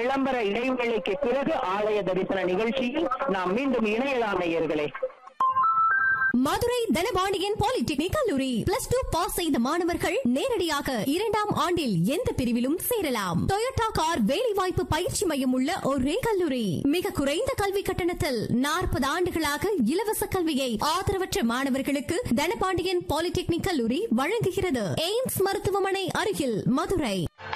விளம்பர இடைவேளைக்கு பிறகு ஆலய தரிசன நிகழ்ச்சியில் நாம் மீண்டும் இணையலாம் நேயர்களே மதுரை தனபாண்டியன் பாலிடெக்னிக் கல்லூரி பிளஸ் டூ பாஸ் செய்த மாணவர்கள் நேரடியாக இரண்டாம் ஆண்டில் எந்த பிரிவிலும் சேரலாம் டொயோட்டா கார் வேலைவாய்ப்பு பயிற்சி மையம் உள்ள ஒரே கல்லூரி மிக குறைந்த கல்வி கட்டணத்தில் நாற்பது ஆண்டுகளாக இலவச கல்வியை ஆதரவற்ற மாணவர்களுக்கு தனபாண்டியன் பாலிடெக்னிக் கல்லூரி வழங்குகிறது எய்ம்ஸ் மருத்துவமனை அருகில் மதுரை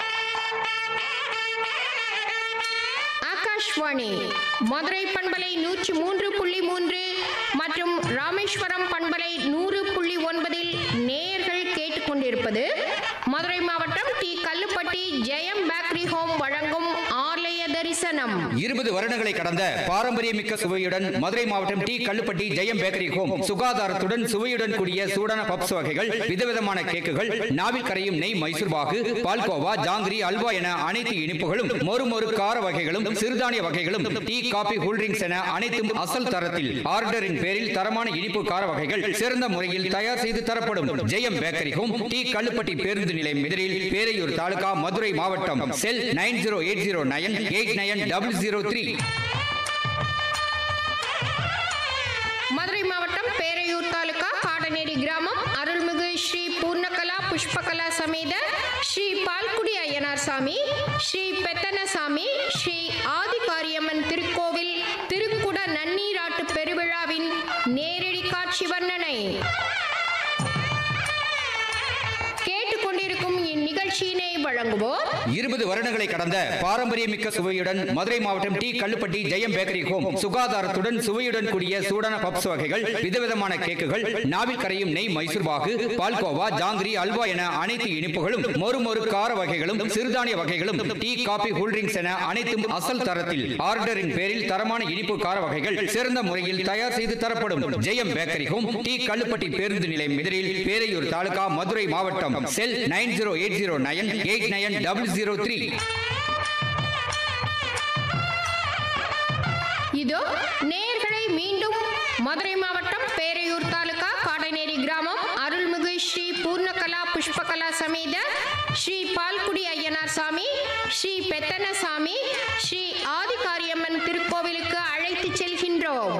ஆகாஷ்வாணி மதுரை பண்பலை நூற்றி மூன்று புள்ளி மூன்று மற்றும் ராமேஸ்வரம் பண்பலை நூறு புள்ளி ஒன்பதில் நேயர்கள் கேட்டுக்கொண்டிருப்பது மதுரை மாவட்டம் T Kallupatti Jeyam bakery home வழங்கும் ஆலய தரிசனம் இருபது வருடங்களை கடந்த பாரம்பரியமிக்க சுவையுடன் மதுரை மாவட்டம் T Kallupatti Jeyam bakery home சுகாதாரத்துடன் சுவையுடன் கூடிய சூடான பப்ஸ் வகைகள் விதவிதமான கேக்குகள் நாவில் கரையும் நெய் மைசூர் பாகு பால்கோவா ஜாங்கிரி அல்வா என அனைத்து இனிப்புகளும் மொறு மொறு கார வகைகளும் சிறுதானிய வகைகளும் டீ காபி கூல்ட்ரிங்க்ஸ் என அனைத்தும் அசல் தரத்தில் ஆர்டரின் பேரில் தரமான இனிப்பு கார வகைகள் சிறந்த முறையில் தயார் செய்து தரப்படும் Jeyam bakery home T Kallupatti பேருந்து நிலையம் எதிரில் பேரையூர் தாலுகா மதுரை மாவட்டம் cell nine zero eight zero nine eight nine double zero three Madurai மாவட்டம் பேரையூர் தாலுகா காடநேரி கிராமம் அருள்மிகு ஸ்ரீ பூர்ணகலா புஷ்பகலா சமேத ஸ்ரீ பால்குடி ஐயனார் சாமி ஸ்ரீ பெத்தனசாமி ஸ்ரீ ஆதிகாரியம்மன் திருக்கோவில் திருக்குட நன்னீராட்டு பெருவிழாவின் நேரடி காட்சி வர்ணனை கேட்டுக்கொண்டிருக்கும் இந்நிகழ்ச்சியினை வழங்குவோர் இருபது வருடங்களை கடந்த பாரம்பரியமிக்க சுவையுடன் மதுரை மாவட்டம் T Kallupatti Jeyam bakery home சுகாதாரத்துடன் சுவையுடன் கூடிய சூடான பப்ஸ் வகைகள் விதவிதமான கேக்குகள் நாவில் கரையும் நெய் மைசூர் பாகு பால்கோவா ஜாங்கிரி அல்வா என அனைத்து இனிப்புகளும் மொறு மொறு கார வகைகளும் சிறுதானிய வகைகளும் டீ காபி கூல்ட்ரிங்க்ஸ் என அனைத்தும் அசல் தரத்தில் ஆர்டரின் பேரில் தரமான இனிப்பு கார வகைகள் சிறந்த முறையில் தயார் செய்து தரப்படும் Jeyam bakery home T Kallupatti பேருந்து நிலையம் எதிரில் பேரையூர் தாலுகா மதுரை மாவட்டம் cell nine zero eight zero nine eight nine double zero three இதோ நேர்களை மீண்டும் மதுரை மாவட்டம் பேரையூர் தாலுகா காடநேரி கிராமம் அருள்மிகு ஸ்ரீ பூர்ணகலா புஷ்பகலா சமேத ஸ்ரீ பால்குடி ஐயனார் சாமி ஸ்ரீ பெத்தனசாமி ஸ்ரீ ஆதிகாரியம்மன் திருக்கோவிலுக்கு அழைத்துச் செல்கின்றோம்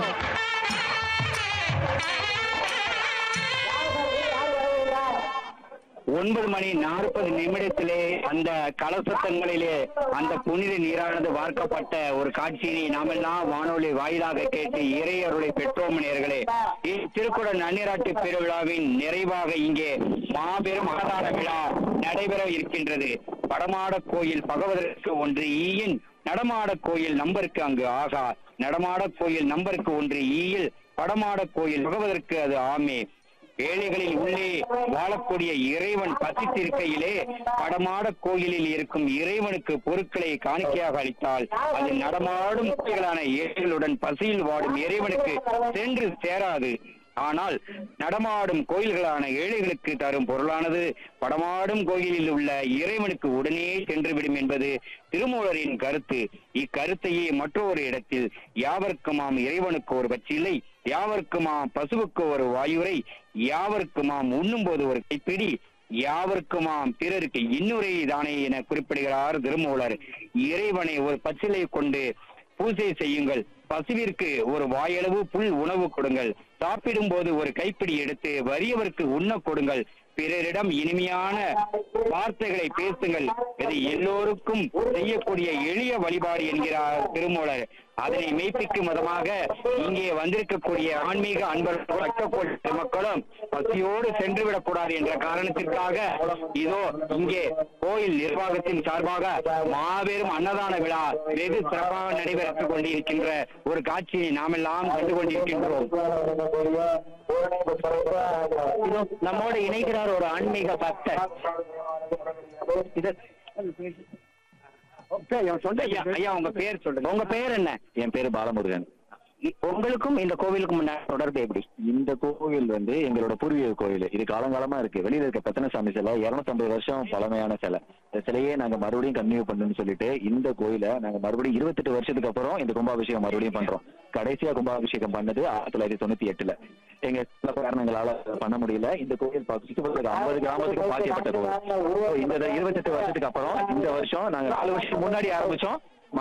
ஒன்பது மணி நாற்பது நிமிடத்திலே அந்த கலசத்தங்களிலே அந்த புனித நீரானது வார்க்கப்பட்ட ஒரு காட்சியினை நாமெல்லாம் வானொலி வாயிலாக கேட்டு இறையருளை பெற்றோம் நேர்களே திருக்குட நன்னீராட்டு பெருவிழாவின் நிறைவாக இங்கே மாபெரும் அன்னதான விழா நடைபெற இருக்கின்றது படமாட கோயில் பகவதற்கு ஒன்று ஈயின் நடமாட கோயில் நம்பருக்கு அங்கு ஆகா நடமாட கோயில் நம்பருக்கு ஒன்று ஈயில் படமாட கோயில் பகவதற்கு அது ஆமே ஏழைகளில் உள்ளே வாழக்கூடிய இறைவன் பசித்திருக்கையிலே படமாட கோயிலில் இருக்கும் இறைவனுக்கு பொருட்களை காணிக்கையாக அளித்தால் அது நடமாடும் கோயில்களான ஏழைகளுடன் பசியில் வாடும் இறைவனுக்கு சென்று சேராது ஆனால் நடமாடும் கோயில்களான ஏழைகளுக்கு தரும் பொருளானது படமாடும் கோயிலில் உள்ள இறைவனுக்கு உடனே சென்றுவிடும் என்பது திருமூலரின் கருத்து இக்கருத்தையே மற்றொரு இடத்தில் யாவர்க்குமாம் இறைவனுக்கு ஒரு பச்சிலை யாவர்க்குமாம் பசுவுக்கு ஒரு வாயுரை யாவர்க்குமாம் உண்ணும்போது ஒரு கைப்பிடி யாவர்க்குமாம் பிறருக்கு இன்னுரை தானே என குறிப்பிடுகிறார் திருமூலர் இறைவனை ஒரு பச்சிலை கொண்டு பூஜை செய்யுங்கள் பசுவிற்கு ஒரு வாயளவு புல் உணவு கொடுங்கள் சாப்பிடும் போது ஒரு கைப்பிடி எடுத்து வறியவருக்கு உண்ண கொடுங்கள் பிறரிடம் இனிமையான வார்த்தைகளை பேசுங்கள் இது எல்லோருக்கும் செய்யக்கூடிய எளிய வழிபாடு என்கிறார் திருமூலர் அதனை மெய்ப்பிக்கும் விதமாக இங்கே வந்திருக்கக்கூடிய ஆன்மீக அன்பர்கள் பக்தக்கூடிய மக்களும் பசியோடு சென்று விடக்கூடாது என்ற காரணத்திற்காக இதோ இங்கே கோயில் நிர்வாகத்தின் சார்பாக மாபெரும் அன்னதான விழா வெகு சிறப்பாக நடைபெற்றுக் கொண்டிருக்கின்ற ஒரு காட்சியை நாமெல்லாம் கண்டு கொண்டிருக்கின்றோம் இதோ நம்மோடு இணைகிறார் ஒரு ஆன்மீக பக்தர் இது ஐயா, ஐயா உங்க பேர் சொல்லுங்க உங்க பேர் என்ன என் பேரு பாலமுருகன் இ- உங்களுக்கும் இந்த கோவிலுக்கும் உண்டான தொடர்பு எப்படி இந்த கோவில் வந்து எங்களோட பூர்வீக கோவில் இது காலங்காலமா இருக்கு வெளியில இருக்க பெத்தனசாமி சிலை 250 வருஷம் பழமையான சிலை இந்த சிலையே நாங்க மறுபடியும் கன்டினியூ பண்ணணும்னு சொல்லிட்டு இந்த கோயிலை நாங்க மறுபடியும் இருபத்தெட்டு வருஷத்துக்கு அப்புறம் இந்த கும்பாபிஷேகம் மறுபடியும் பண்றோம் கடைசியா கும்பாபிஷேகம் பண்ணது ஆயிரத்தி தொள்ளாயிரத்தி தொண்ணூத்தி எட்டுல எங்க சில காரணங்களால பண்ண முடியல இந்த கோயில் பா- சுற்றுப்புறத்துல ஐம்பது கிராமத்துக்கு பாக்கியப்பட்ட கோவில் So, இந்த இருபத்தெட்டு வருஷத்துக்கு அப்புறம் இந்த வருஷம் நாங்க நாலு வருஷம் முன்னாடி ஆரம்பிச்சோம்